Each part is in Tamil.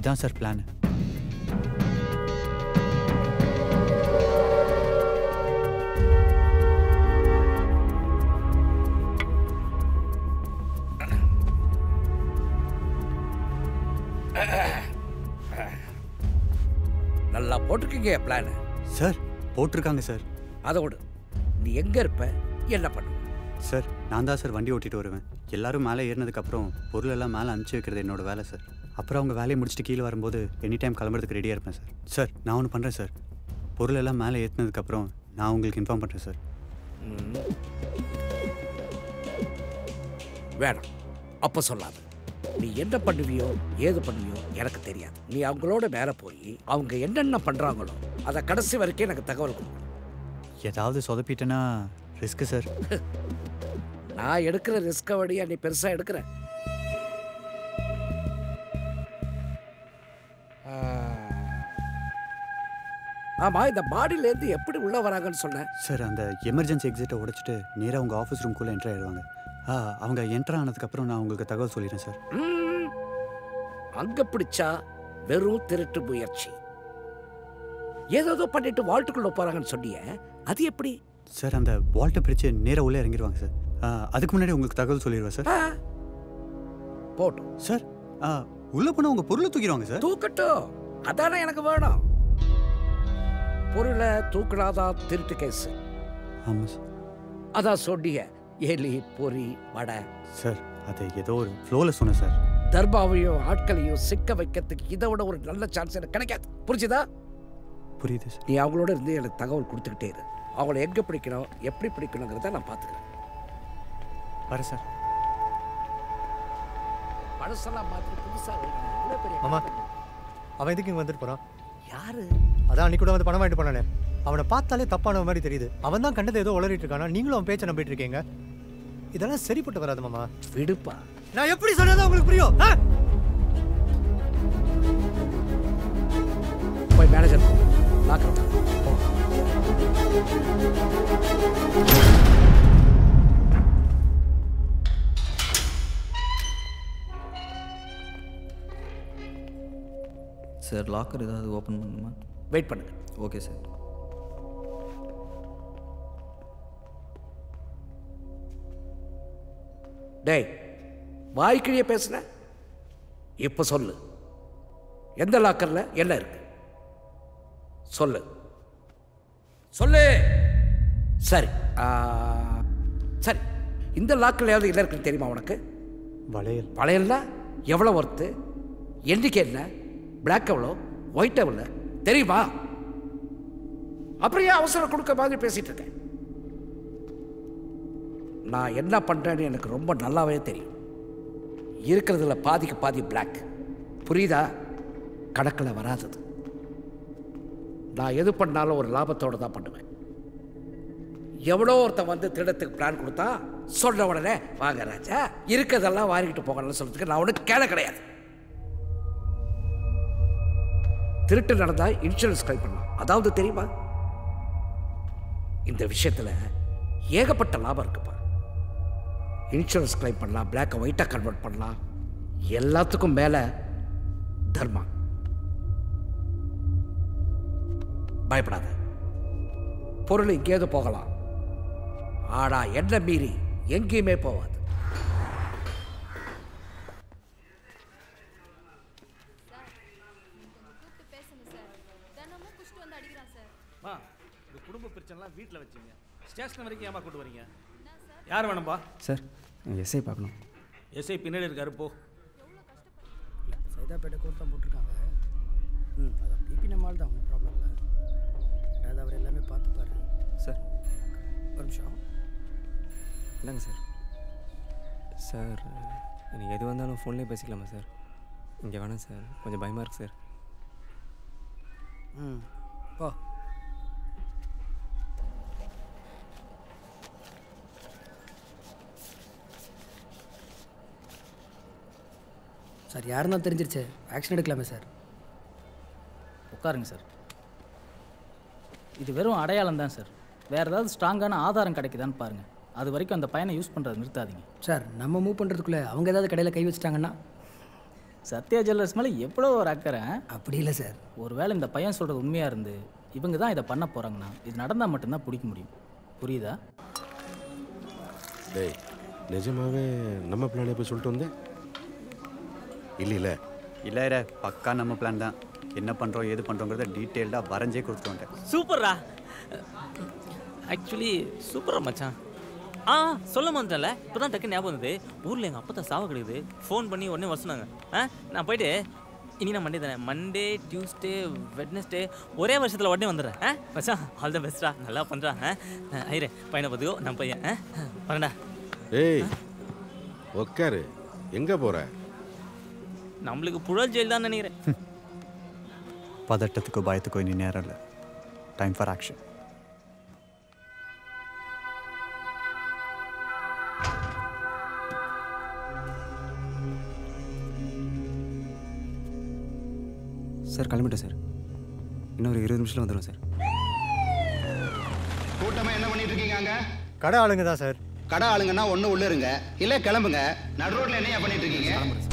இதான் சார் பிளான் நல்லா போட்டிருக்கீங்க பிளான் சார் போட்டிருக்காங்க சார் அதை விடு நீ எங்க இருப்ப என்ன பண்ணுவ சார் நான் தான் சார் வண்டி ஓட்டிட்டு வருவேன் எல்லாரும் மேலே ஏறினதுக்கப்புறம் பொருள் எல்லாம் மேலே அனுப்பிச்சி வைக்கிறது என்னோட வேலை சார் அப்புறம் அவங்க வேலையை முடிச்சுட்டு கீழே வரும்போது எனி டைம் கிளம்புறதுக்கு ரெடியாக இருப்பேன் சார் சார் நான் ஒன்று பண்ணுறேன் சார் பொருள் எல்லாம் மேலே ஏற்றினதுக்கப்புறம் நான் உங்களுக்கு இன்ஃபார்ம் பண்ணுறேன் சார் வேணாம் அப்ப சொல்லாத நீ என்ன பண்ணுவியோ ஏது பண்ணுவியோ எனக்கு தெரியாது நீ அவங்களோட மேலே போய் அவங்க என்னென்ன பண்றாங்களோ அதை கடைசி வரைக்கும் எனக்கு தகவல் கொடுக்கணும் ஏதாவது சொதப்பிட்டேன்னா ரிஸ்க்கு சார் நான் எடுக்கிற ரிஸ்க வழியா நீ பெருசா எடுக்கிற ஆ. ஆமா இந்த பாடியில இருந்து எப்படி உள்ள வராங்கன்னு சொன்ன சார் அந்த எமர்ஜென்சி எக்ஸிட்டை உடைச்சிட்டு நேராக உங்கள் ஆஃபீஸ் ரூம்குள்ளே என்ட்ரு ஆயிடுவாங்க ஆ அவங்க என்ட்ரு ஆனதுக்கப்புறம் நான் உங்களுக்கு தகவல் சொல்லிடுறேன் சார் ம். அங்க பிடிச்சா வெறும் திருட்டு முயற்சி ஏதோ பண்ணிட்டு வால்ட்டுக்குள்ள போறாங்கன்னு சொன்னியே அது எப்படி சார் அந்த வால்ட்டை பிரித்து நேராக உள்ளே இறங்கிடுவாங்க சார் ஆ, அதுக்கு முன்னாடி உங்களுக்கு தகவல் சொல்லிடுவேன் சார் ஆ. போட்டும் சார் ஆ, உள்ளே போனால் உங்கள் பொருளை தூக்கிடுவாங்க சார் தூக்கட்டும் அதானே எனக்கு வேணும் பொருளை தூக்கினாதான் திருட்டு கேஸ் ஆமாம் சார் அதான் சொன்னிய எலி பொறி வடை சார் அது ஏதோ ஒரு ஃப்ளோவில் சொன்னேன் சார் தர்பாவையும் ஆட்களையும் சிக்க வைக்கிறதுக்கு இதை விட ஒரு நல்ல சான்ஸ் எனக்கு கிடைக்காது புரிஞ்சுதா புரியுது சார் நீ அவங்களோட இருந்து எனக்கு தகவல் கொடுத்துக்கிட்டே இரு அவங்கள எங்க பிடிக்கணும் எப்படி பிடிக்கணுங்கிறத நான் பார்த்துக்கிறேன் வரேன் சார் பழசெல்லாம் மாற்றி புதுசா வைக்கணும். இவ்வளவு பெரிய மாமா. company. அவன் எதுக்கு இங்கே வந்துட்டு போகிறான் யாரு அதான் அன்னைக்கு கூட வந்து பணம் வாங்கிட்டு போனானே அவனை பார்த்தாலே தப்பான மாதிரி தெரியுது அவன் தான் கண்டதை ஏதோ உளறிட்டு இருக்கானா நீங்களும் அவன் பேச்சை நம்பிட்டு இருக்கீங்க இதெல்லாம் சரிப்பட்டு வராது மாமா விடுப்பா நான் எப்படி சொன்னதா உங்களுக்கு புரியும் ஆ? போய் மேனேஜர் லாக்கர் சார் லாக்கர் ஏதாவது ஓப்பன் பண்ணணுமா வெயிட் பண்ணுங்க ஓகே சார் டேய் வாய்க்கிழிய பேசுன இப்ப சொல்லு எந்த லாக்கர்ல என்ன இருக்கு சொல்லு சொல்லு சரி ஆ, சரி இந்த லாக்கர்லையாவது என்ன இருக்குன்னு தெரியுமா உனக்கு வளையல் பழையல்னா எவ்வளோ ஒர்த்து எண்ணிக்கை என்ன பிளாக் எவ்வளோ ஒயிட் எவ்வளோ தெரியுமா அப்புறம் ஏன் அவசரம் கொடுக்க மாதிரி பேசிட்டு இருக்கேன் நான் என்ன பண்ணுறேன்னு எனக்கு ரொம்ப நல்லாவே தெரியும் இருக்கிறதுல பாதிக்கு பாதி பிளாக் புரியுதா கணக்கில் வராதது நான் எது பண்ணாலும் ஒரு லாபத்தோடு தான் பண்ணுவேன் எவ்வளோ ஒருத்தன் வந்து திருடத்துக்கு பிளான் கொடுத்தா சொன்ன உடனே வாங்க ராஜா இருக்கிறதெல்லாம் வாரிக்கிட்டு போகணும்னு சொல்றதுக்கு நான் ஒன்றும் கேள கிடையாது திருட்டு நடந்தா இன்சூரன்ஸ் கிளைம் பண்ணலாம் அதாவது தெரியுமா இந்த விஷயத்துல ஏகப்பட்ட லாபம் இருக்குப்பா இன்சூரன்ஸ் கிளைம் பண்ணலாம் பிளாக் ஒயிட்டாக கன்வெர்ட் பண்ணலாம் எல்லாத்துக்கும் மேலே தர்மா பயப்படாத பொருள் எங்கேயாவது போகலாம் ஆனா என்ன மீறி எங்கேயுமே போகாது கூப்பிட்டு பேசுங்க சார் தினமும் குஷ்டு வந்து அடிக்கிறான் சார் மா இந்த குடும்ப பிரச்சனைலாம் வீட்டில் வச்சுங்க ஸ்டேஷன் வரைக்கும் ஏமா கொண்டு வரீங்க யார் வேணும்பா சார் எஸ்ஐ பார்க்கணும் எஸ்ஐ பின்னாடி இருக்காரு போ சைதாப்பேட்டை கோர்ட் தான் போட்டிருக்காங்க ம் அதான் பிபி நம்மால் தான் ஒன்றும் ப்ராப்ளம் இல்லை ரெண்டாவது அவர் எல்லாமே பார்த்துப்பாரு சார் ஒரு நிமிஷம் இந்தாங்க சார் சார் எனக்கு எது வந்தாலும் ஃபோன்லேயே பேசிக்கலாமா சார் இங்கே வேணாம் சார் கொஞ்சம் பயமாக இருக்கு சார் ம் போ சார் யாருன்னா தெரிஞ்சிருச்சு ஆக்ஷன் எடுக்கலாமே சார் உட்காருங்க சார் இது வெறும் அடையாளம் தான் சார் வேறு ஏதாவது ஸ்ட்ராங்கான ஆதாரம் கிடைக்குதான்னு பாருங்கள் அது வரைக்கும் அந்த பையனை யூஸ் பண்ணுறதை நிறுத்தாதீங்க சார் நம்ம மூவ் பண்ணுறதுக்குள்ளே அவங்க ஏதாவது கடையில் கை வச்சிட்டாங்கன்னா சத்யா ஜுவல்லர்ஸ் மேலே எவ்வளோ ஒரு அக்கறை அப்படி இல்லை சார் ஒருவேளை இந்த பையன் சொல்கிறது உண்மையாக இருந்து இவங்க தான் இதை பண்ண போகிறாங்கன்னா இது நடந்தால் மட்டும்தான் பிடிக்க முடியும் புரியுதா டேய் நிஜமாவே நம்ம பிளானே போய் சொல்லிட்டு வந்தேன் இல்லைல்ல இல்லை இரு, பக்கா நம்ம பிளான் தான் என்ன பண்ணுறோம் ஏது பண்ணுறோங்கிறத டீட்டெயில்டாக வரைஞ்சே கொடுத்துட்டு வந்துட்டேன் சூப்பர்ரா ஆக்சுவலி சூப்பரா மச்சான் ஆ சொல்ல மாட்டேன்ல இப்போ தான் டக்கு ஞாபகம் வந்தது ஊரில் எங்கள் அப்பா தான் சாவ கிடைக்குது ஃபோன் பண்ணி உடனே வர சொன்னாங்க ஆ நான் போயிட்டு இனி நான் மண்டே தானே மண்டே டியூஸ்டே வெட்னஸ்டே ஒரே வருஷத்தில் உடனே வந்துடுறேன் ஆ மச்சான் ஆல் த பெஸ்ட்டா நல்லா பண்ணுறான் ஆ ஐரே பையனை பார்த்துக்கோ நான் பையன் ஆ வரேன்டா ஏய் உக்காரு எங்கே போற நம்மளுக்கு புழல் ஜெயில் தான் நினைக்கிறேன் பதட்டத்துக்கோ பயத்துக்கோ இனி நேரம் இல்லை டைம் ஃபார் ஆக்ஷன் சார் கிளம்பிட்டேன் சார் இன்னொரு இருபது நிமிஷத்தில் வந்துடும் சார் கூட்டமா என்ன பண்ணிட்டு இருக்கீங்க அங்க கடை ஆளுங்க தான் சார் கடை ஆளுங்கன்னா ஒண்ணு உள்ள இருங்க இல்ல கிளம்புங்க நடு ரோட்ல என்னையா பண்ணிட்டு இருக்கீங்க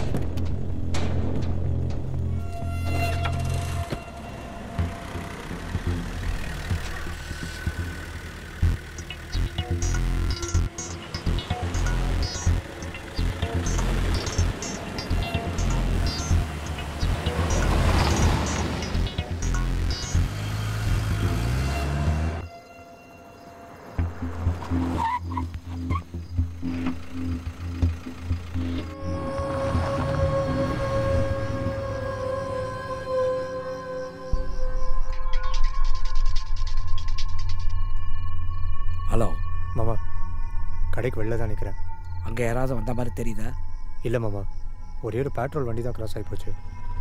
ஹலோ மாமா கடைக்கு வெளில தான் நிற்கிறேன் அங்கே யாராவது வந்த மாதிரி தெரியுதா இல்லை மாமா ஒரே ஒரு பெட்ரோல் வண்டி தான் கிராஸ் ஆகி போச்சு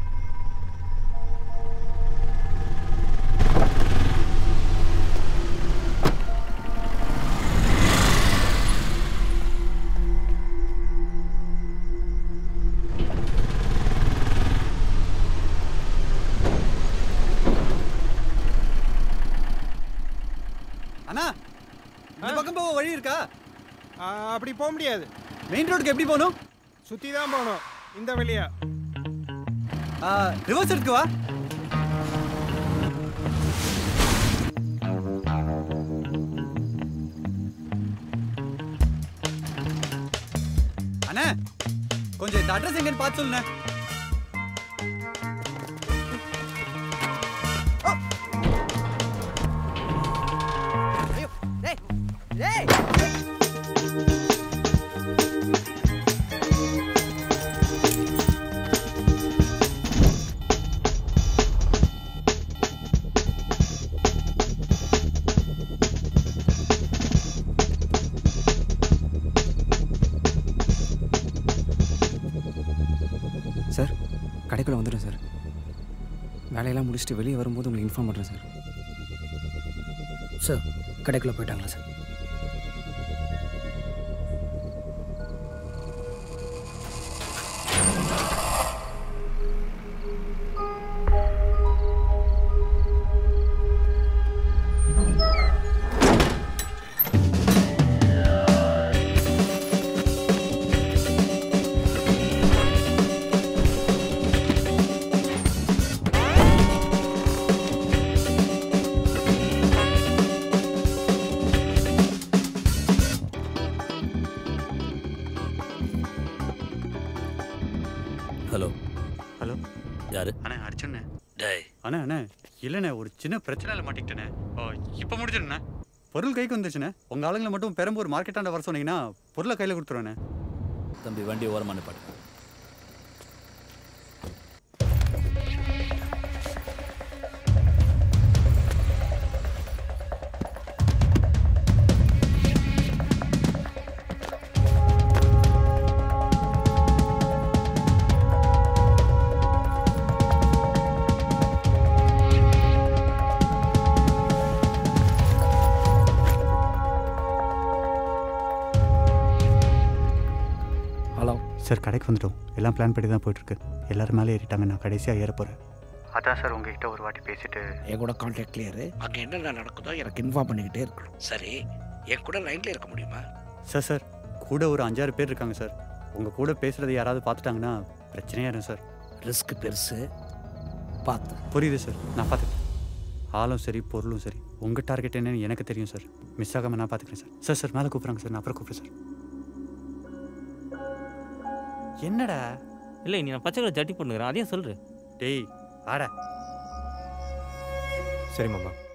அண்ணா இந்த பக்கம் போக வழி இருக்கா அப்படி போக முடியாது மெயின் ரோடுக்கு எப்படி போகணும் சுற்றி தான் போகணும் இந்த வழியா ரிவர்ஸ் எடுக்கு வா அண்ணா கொஞ்சம் இந்த அட்ரஸ் எங்கன்னு பார்த்து சொல்லுண்ணே சார் கடைக்குள்ளே வந்துடும் சார் வேலையெல்லாம் முடிச்சுட்டு வெளியே வரும்போது உங்களுக்கு இன்ஃபார்ம் பண்ணுறேன் சார் சார் கடைக்குள்ளே போயிட்டாங்களா சார் ஹலோ ஹலோ யாரு அண்ணே அர்ஜுண்ணே டேய் அண்ணே அண்ணே இல்லைண்ணே ஒரு சின்ன பிரச்சனையில் மாட்டிக்கிட்டேண்ணே இப்போ முடிச்சிடுண்ணே பொருள் கைக்கு வந்துச்சுண்ணே உங்கள் ஆளுங்களை மட்டும் பெரம்பூர் மார்க்கெட்டாண்ட வர சொன்னீங்கன்னா பொருளை கையில் கொடுத்துருவேண்ணே தம்பி வண்டி ஓரமாக நிப்பாட்டு ஹலோ சார் கடைக்கு வந்துட்டோம் எல்லாம் பிளான் பண்ணி தான் போயிட்டுருக்கு எல்லாரும் மேலே ஏறிட்டாங்க நான் கடைசியாக ஏற போகிறேன் அதான் சார் உங்ககிட்ட ஒரு வாட்டி பேசிட்டு என் கூட கான்டாக்ட் கிளியரு அங்கே என்னென்ன நடக்குதோ எனக்கு இன்ஃபார்ம் பண்ணிக்கிட்டே இருக்கணும் சரி என் கூட லைனில் இருக்க முடியுமா சார் சார் கூட ஒரு அஞ்சாறு பேர் இருக்காங்க சார் உங்கள் கூட பேசுகிறத யாராவது பார்த்துட்டாங்கன்னா பிரச்சனையாயிரும் சார் ரிஸ்க் பெருசு பார்த்து புரியுது சார் நான் பார்த்துக்கிறேன் ஆளும் சரி பொருளும் சரி உங்கள் டார்கெட் என்னன்னு எனக்கு தெரியும் சார் மிஸ் ஆகாமல் நான் பார்த்துக்கிறேன் சார் சார் சார் மேலே கூப்பிட்றாங்க சார் நான் அப்புறம் கூப்பிட்றேன் சார் என்னடா இல்லை நீ நான் பச்சை கலர் ஜட்டி போட்டுக்கிறேன் அதையும் சொல்கிறேன் டேய் ஆடா சரி மாமா